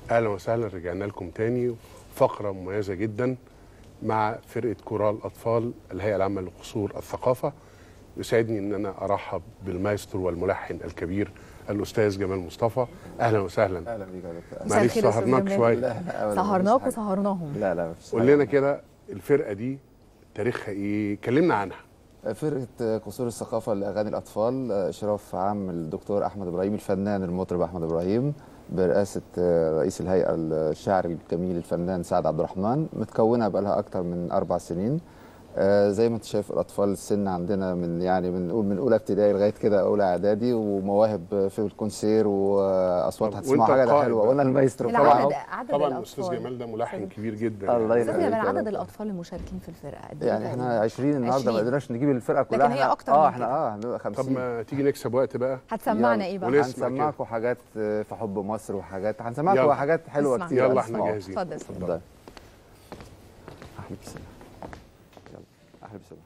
اهلا وسهلا رجعنا لكم تاني فقره مميزه جدا مع فرقه كورال اطفال الهيئه العامه لقصور الثقافه يسعدني ان انا ارحب بالمايسترو والملحن الكبير الاستاذ جمال مصطفى اهلا وسهلا اهلا بيك يا دكتور مساء معلش الخير يا أستاذ سهرناك جمال. شويه لا لا أبداً، سهرناك مفيش حاجة. وسهرناهم لا لا مفيش قول حاجة. لنا كده الفرقه دي تاريخها ايه كلمنا عنها فرقه قصور الثقافه لاغاني الاطفال اشراف عام الدكتور احمد ابراهيم الفنان المطرب احمد ابراهيم برئاسه رئيس الهيئه الشاعر الجميل الفنان سعد عبد الرحمن متكونه بقالها اكتر من اربع سنين آه، زي ما انت شايف الاطفال السن عندنا من يعني من نقول من اولى ابتدائي لغايه كده اولى اعدادي ومواهب في الكونسير واصوات طب هتسمعوا وأنت حاجه ده القائد حلوه بقى. وانا المايسترو طبعا العدد أهو. عدد طبعا الاطفال الاستاذ جمال ده ملحن كبير جدا الله يعني. استاذ يخليك جمال يا عدد دكتور. الاطفال المشاركين في الفرقه قد إيه يعني تقريباً؟ احنا 20 النهارده ما 20. قدرناش نجيب الفرقه كلها لكن هي احنا- أكتر اه من احنا كده. اه هنبقى طب 50 ما تيجي نكسب وقت بقى هتسمعنا يلا. ايه بقى؟ ونسمع هنسمعكم حاجات في حب مصر وحاجات يلا. هنسمعكم حاجات حلوه نسمع. كتير يلا هنسمعوا. احنا جاهزين اتفضل. اتفضل احلى بسم يلا احلى بسم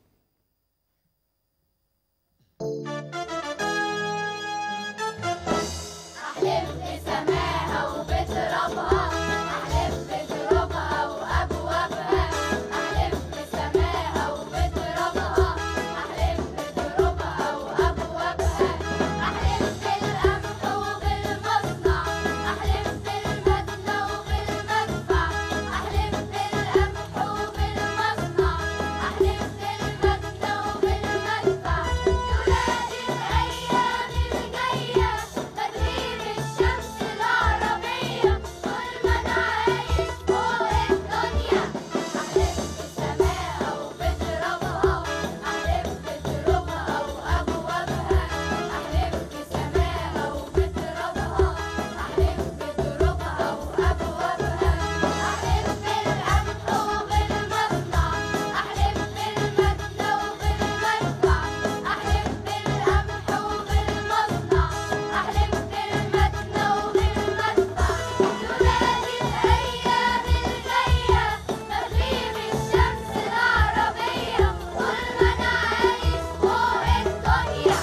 أحلف بسماها وبترابها أحلف بترابها وأبوابها أحلف بسماها وبترابها أحلف بترابها وأبوابها أحلف بالقمح وبالمصنع أحلف بالمدنى وبالمدفع أحلف بالقمح وبالمصنع أحلف بالمدنى وبالمدفع تنادي الأيام الجاية تدريب الشمس العربية طول ما أنا عايش فوق الدنيا أحلف بسماها وبترابها أحلف بترابها وأبوابها أحلف بسماها وبترابها أحلف بترابها وأبوابها أحلف بالقمح وبالمصنع أحلف بالمدنى وبالمدفع أحلف بالقمح وبالمصنع أحلف بالمدنى وبالمدفع تنادي الأيام الجاية تغيب الشمس العربية طول ما أنا عايش فوق الدنيا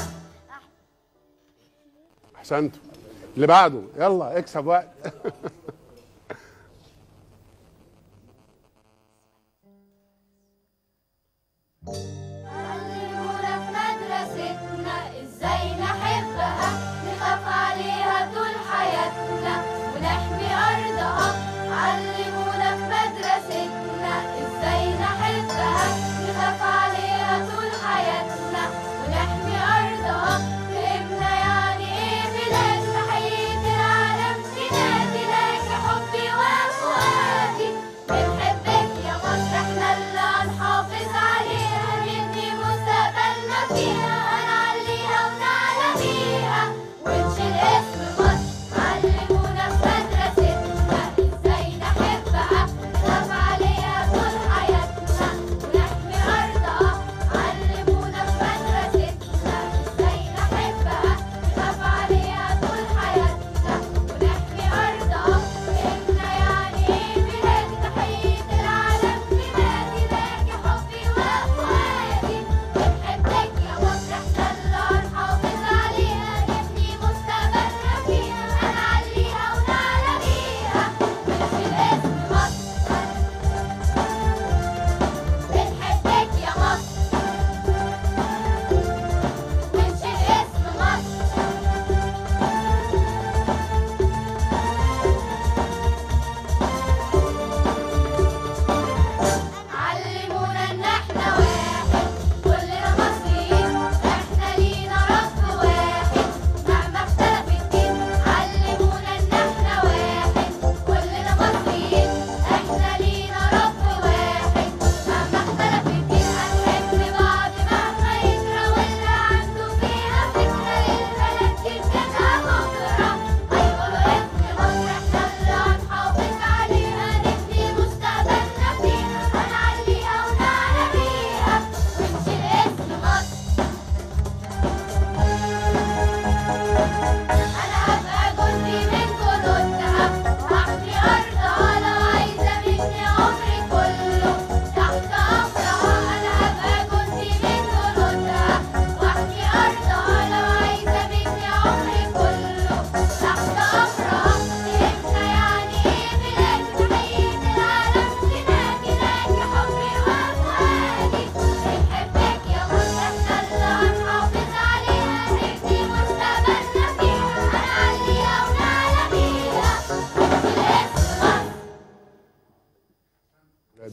احسنتوا اللي بعده يلا اكسب وقت علمونا في مدرستنا ازاي نحبها نخاف عليها طول حياتنا ونحمي ارضها علمونا في مدرستنا ازاي نحبها نخاف عليها طول حياتنا ونحمي ارضها فهمنا يعني ايه بلاد تحية العالم تنادي لك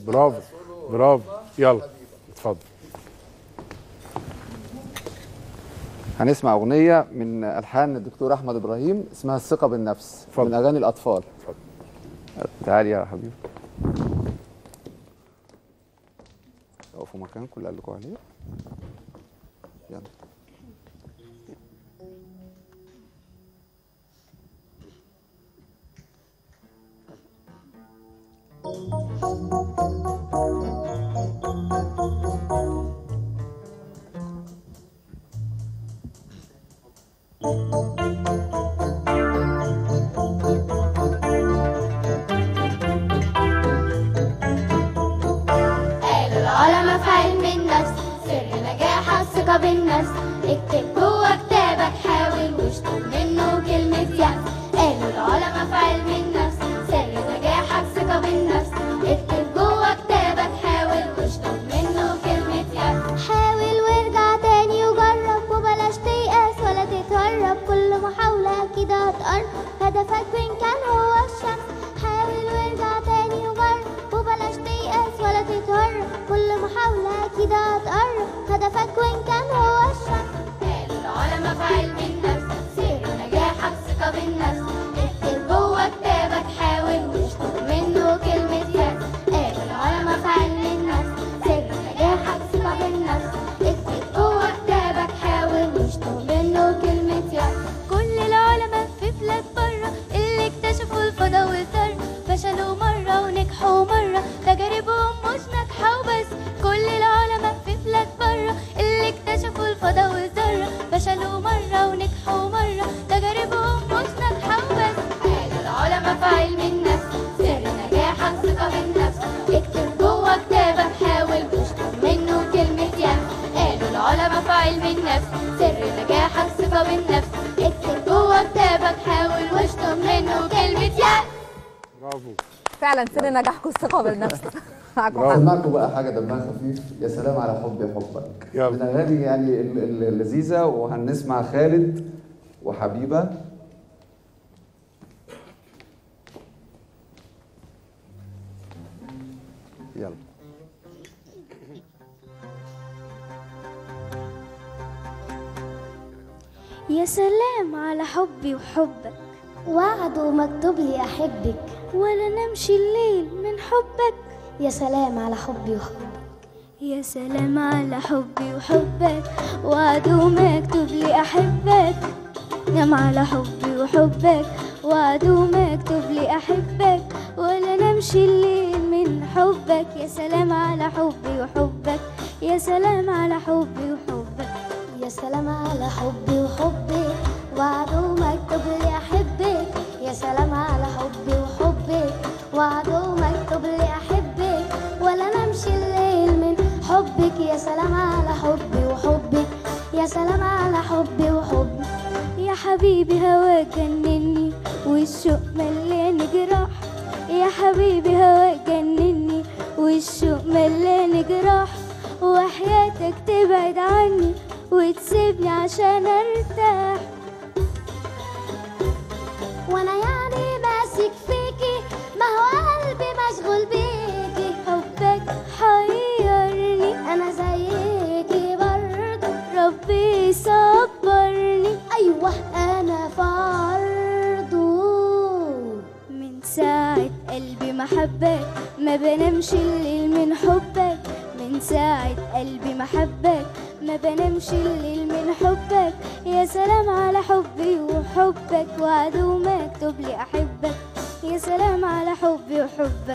برافو برافو يلا اتفضل هنسمع اغنيه من الحان الدكتور احمد ابراهيم اسمها الثقه بالنفس اتفضل. من اغاني الاطفال اتفضل. تعالي يا حبيبي اقفوا مكانكم اللي قال لكم عليه يلا قالوا العلماء في علم النفس سر نجاح الثقة بالنفس اكتب جوه كتابك حاول واشطب منه كلمة يأس قالوا العلماء في علم النفس سر نجاحك ثقة بالنفس اكتب جوه كتابك حاول واشطب منه كلمة يأس حاول وارجع تاني وجرب وبلاش تيأس ولا تتهرب كل محاولة أكيد هتقرب هدفك وإن كان هو الشمس حاول وارجع تاني وجرب وبلاش تيأس ولا تتهرب كل محاولة أكيد هتقرب هدفك وإن كان هو الشمس قالوا العلماء في علم النفس سر نجاحك ثقة بالنفس اكتب جوه كتابك حاول واشطب منه كلمة يأس قالوا العلماء في علم النفس سر نجاحك ثقة بالنفس اكتب جوه كتابك حاول واشطب منه كلمة يأس كل العلماء في بلاد بره اللي اكتشفوا الفضاء والذرة فشلوا مرة ونجحوا مرة تجاربهم مش ناجحة وبس كل العلماء في بلاد بره اللي اكتشفوا الفضاء والذرة فشلوا مرة ونجحوا مرة تجاربهم مش ناجحة وبس قالوا العلماء في علم النفس سر نجاحك ثقة بالنفس اكتب جوه كتابك حاول واشطب منه كلمة يأس قالوا العلماء في علم النفس سر نجاحك ثقة بالنفس اكتب جوه كتابك حاول واشطب منه كلمة يأس برافو فعلا سر نجاحكم الثقه بالنفس معاكم برافو. حق سمعكم بقى حاجه دمها خفيف يا سلام على حبي حبك يلا. من اغاني يعني ال- ال- اللذيذه وهنسمع خالد وحبيبه يلا يا سلام على حبي وحبك وعد ومكتوب لي أحبك ولا نمشي الليل من حبك يا سلام على حبي وحبك يا سلام على حبي وحبك وعد ومكتوب لي أحبك نام على حبي وحبك وعد ومكتوب لي أحبك ولا نمشي الليل من حبك يا سلام على حبي وحبك يا سلام على حبي وحبك يا سلام على حبي وحبك وعد ومكتوب لي أحبك يا سلام على حبي وحبك وعد ومكتوب لي أحبك ولا نمشي الليل من حبك يا سلام على حبي وحبك يا سلام على حبي وحبك يا حبيبي هواك جنني والشوق مليان جراح يا حبيبي هواك جنني والشوق مليان جراح وحياتك تبعد عني وتسيبني عشان ارتاح وانا يعني ماسك فيكي ما هو قلبي مشغول بيكي حبك حيرني انا زيكي برضه ربي يصبرني ايوه انا برضه من ساعة قلبي محبك ما بنامش الليل من حبك من ساعة قلبي محبك ما بنامش الليل من حبك يا سلام على حبي وحبك وعد ومكتوب لي أحبك يا سلام على حبي وحبك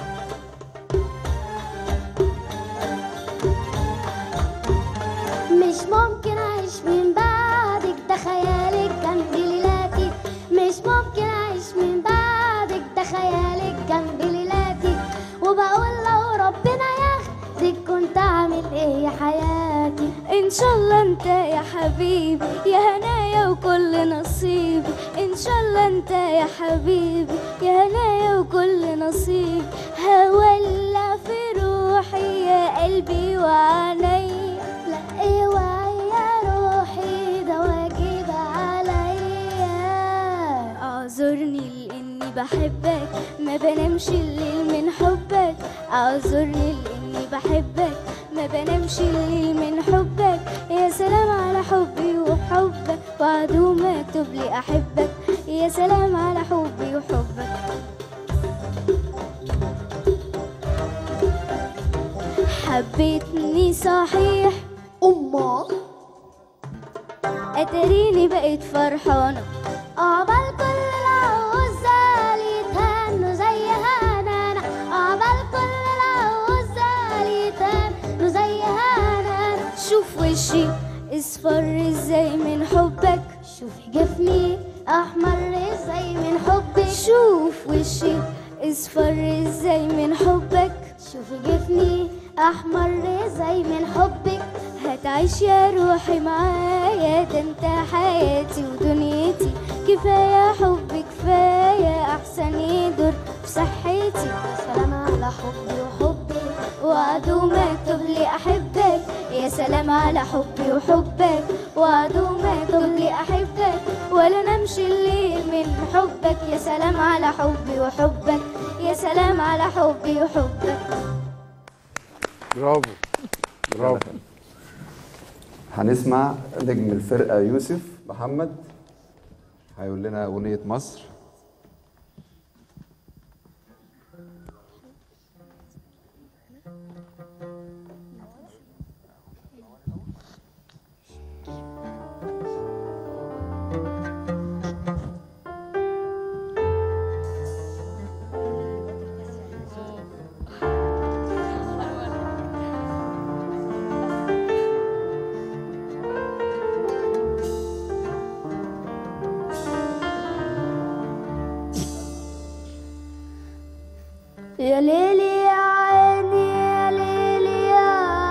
مش ممكن اعيش من بعدك ده خيالك جنب ليلاتي مش ممكن اعيش من بعدك ده خيالك جنب ليلاتي وبقول لو ربنا ياخدك كنت اعمل ايه يا حياتي إن شاء الله أنت يا حبيبي يا هنايا وكل نصيبي إن شاء الله أنت يا حبيبي يا هنايا وكل نصيبي هولع في روحي يا قلبي وعينيا لا ايه ويا روحي ده واجب عليا اعذرني لاني بحبك ما بنامش الليل من حبك اعذرني لاني بحبك ما بنامش الليل من حبك يا سلام على حبي وحبك وعدو مكتوب لي احبك يا سلام على حبي وحبك حبيتني صحيح أمه اتريني بقيت فرحانه عقبال كل العوزة يتهنوا زي هنانا عقبال كل العوزة يتهنوا زي هنانا شوف وشي اصفر ازاي من حبك شوفي جفني أحمر ازاي من حبك شوف وشي اصفر ازاي من حبك شوفي جفني أحمر ازاي من حبك هتعيش يا روحي معايا ده انت حياتي ودنيتي كفاية حب كفاية احسن يدور في صحتي سلام على حبي وحبك وعدو مكتوب لي احبك يا سلام على حبي وحبك وعدو مكتوب لي احبك ولا نمشي الليل من حبك يا سلام على حبي وحبك يا سلام على حبي وحبك برافو برافو هنسمع نجم الفرقة يوسف محمد هيقول لنا أغنية مصر يا ليلي يا عيني يا ليلي يا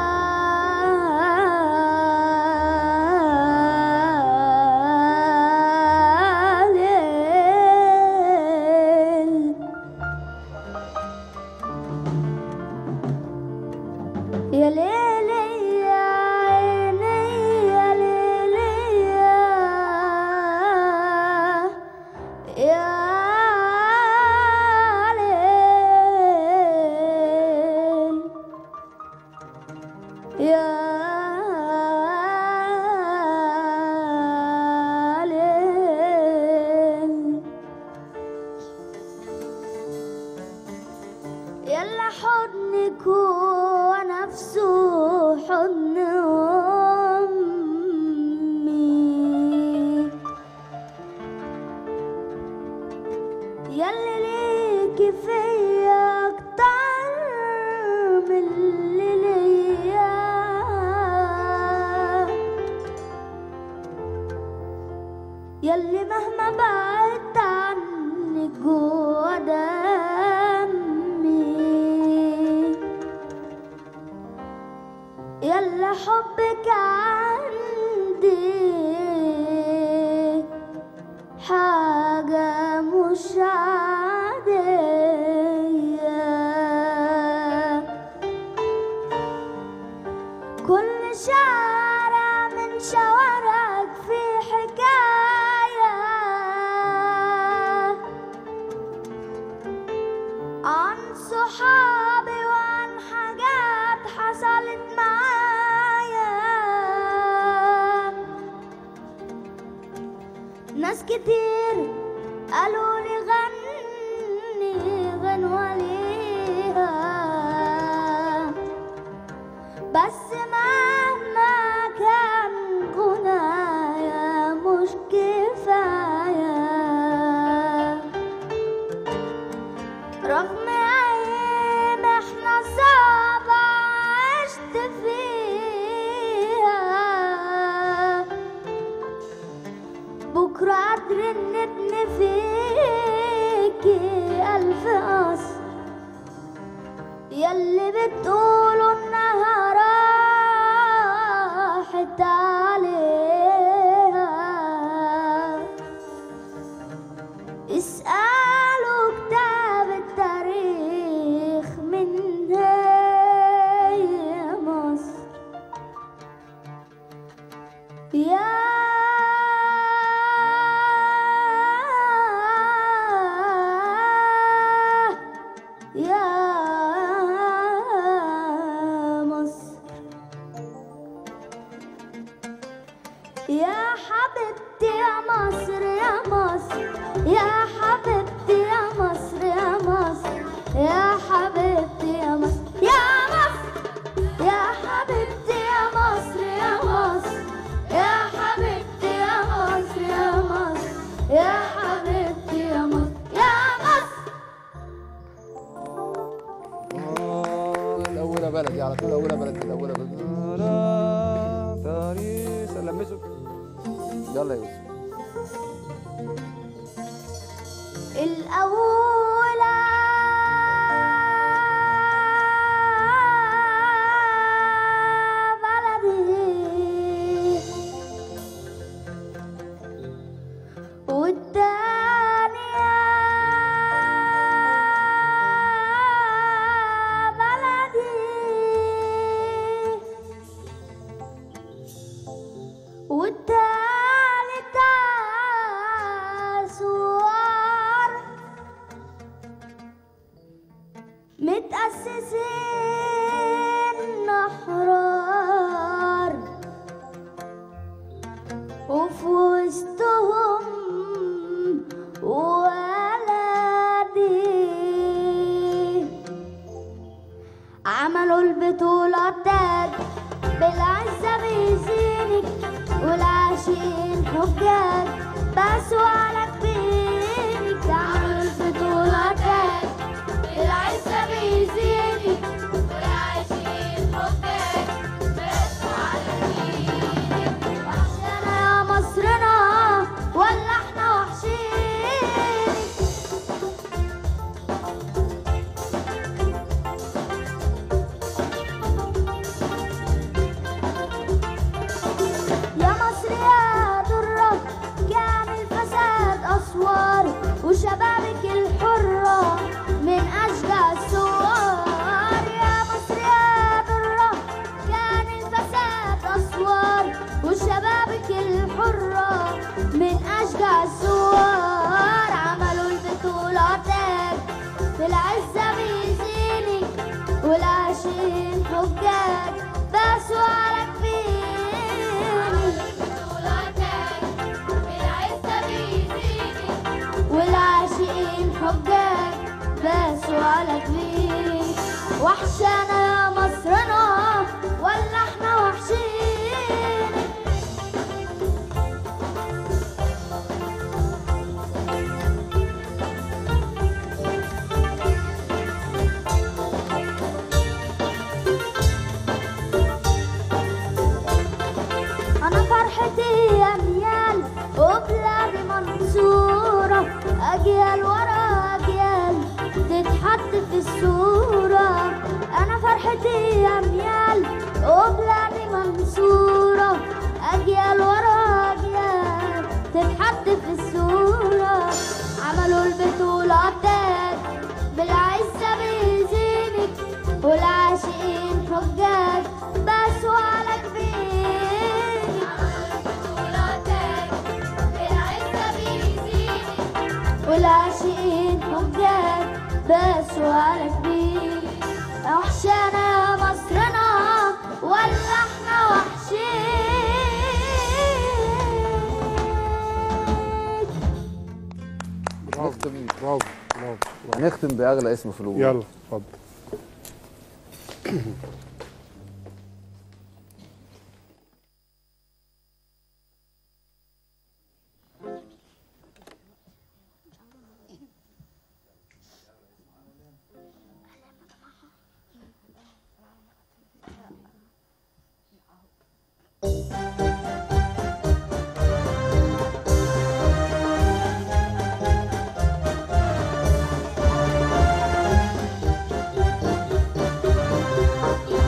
ليل يا ليلي يا عيني يا ليلي يا يا ليل يا ليل يلا حضنك هو نفسه حضن أمي يلي ليكي فيا أكتر من اللي ليا يلي مهما بعدت عنك جوا دمي يلا حبك عندي حاجة مش عادية كل شارع من شوارعك في حكاية عن صحابي وعن حاجات حصلت معايا ناس كتير قالوا لي غني غنوة ليها بس مهما كان غنايا مش كفاية رغم أيام احنا صعبة عشت فيها بكرة قادر نبني فيكي ألف قصر يلي بتقولوا إنها راحت عليها اسألوا كتاب التاريخ من هي مصر يا يا من اولها بلد من اولها بلد تاريس لمسوا يلا يا يوسف الأولى بلدي والتانية بلدي والتالتة سوار متأسسين أحرار وفي وسطهم ولدي عملوا البطولة تاج بالعزة بيزينك والعاشقين حجاج بسوا على كبيرك عملوا البطولة تاج بالعزة بيزينك والعاشقين حجاج بسوا على كبيرك وحشنا يا مصرنا ولا احنا وحشين يا مصر يا درة كان الفساد أسوار وشبابك الحرة من أشجع الثوار يا مصر يا درة كان الفساد أسوار وشبابك الحرة من أشجع الثوار عملوا البطولة تاج في العزة بيزينك والعاشقين حجاج بسوا على والعاشقين حجاج باسوا على كبير وحشانا يا مصرنا ولا احنا وحشين انا فرحتي اميال وبلادي منصورة اجيال ورا اجيال تتحط في الصورة انا فرحتي اميال وبلادي منصورة اجيال ورا اجيال تتحط في الصورة عملوا البطولة تاج بالعزة بيزينك والعاشقين حجاج بسوا على كبير والعاشقين حجاج بسوا على كبير وحشانا يا مصرنا ولا احنا وحشين نختم برافو برافو برافو. نختم باغلى اسم في الوجود يلا اتفضل يا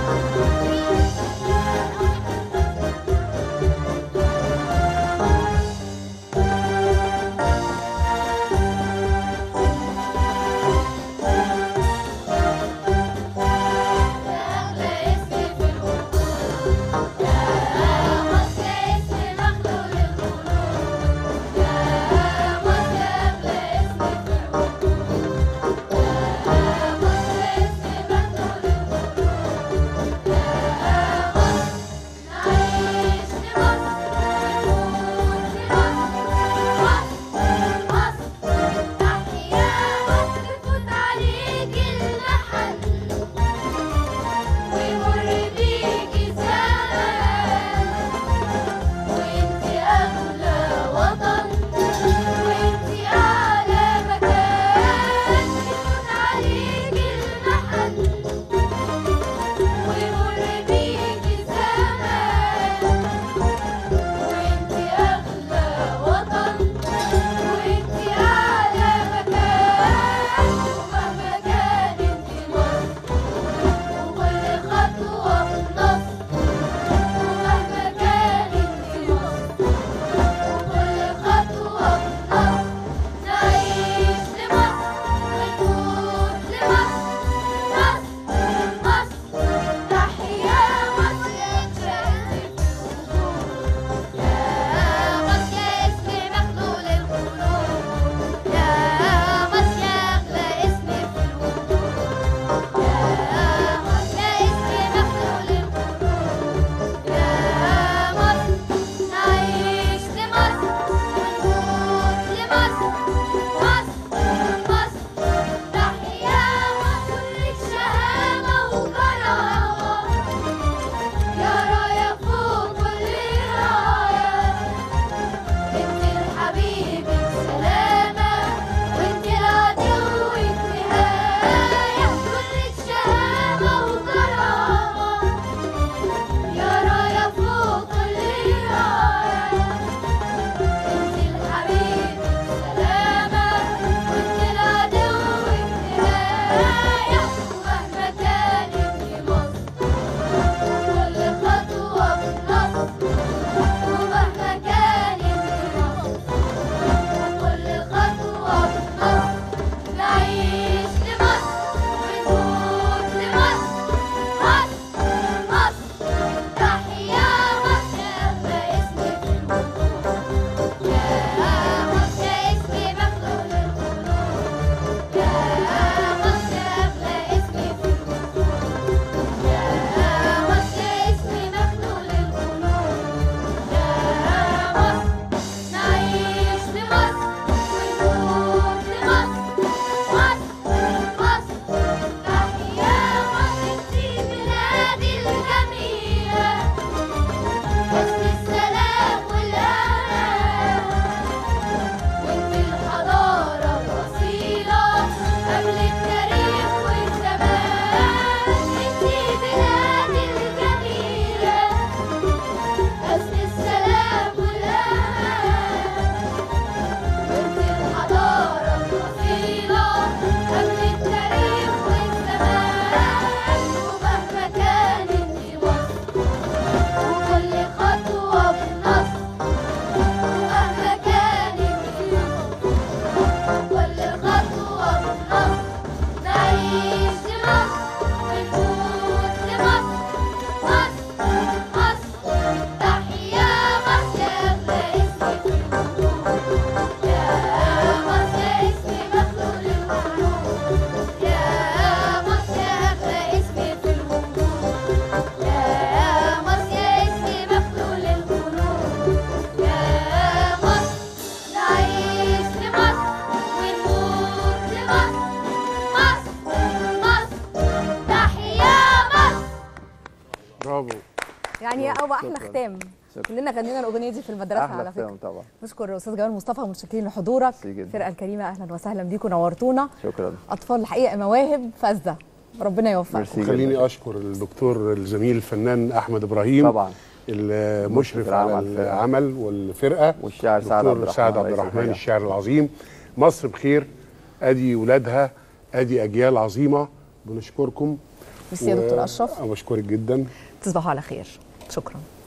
احلى شكراً. ختام شكراً. كلنا غنينا الاغنيه دي في المدرسه احلى على فكره ختام طبعا نشكر استاذ جمال مصطفى ومتشكرين لحضورك ميرسي جداً. الفرقه الكريمه اهلا وسهلا بيكم نورتونا شكرا اطفال الحقيقه مواهب فذه ربنا يوفقكم ميرسي خليني جداً. اشكر الدكتور الزميل الفنان احمد ابراهيم طبعا المشرف مشرف على العمل الفرقة. العمل والفرقه والشاعر سعد عبد دكتور الرحمن سعد عبد رئيس الرحمن الهيئة. الشاعر العظيم مصر بخير ادي ولادها ادي اجيال عظيمه بنشكركم ميرسي يا دكتور اشرف بشكرك جدا تصبحوا على خير شكرا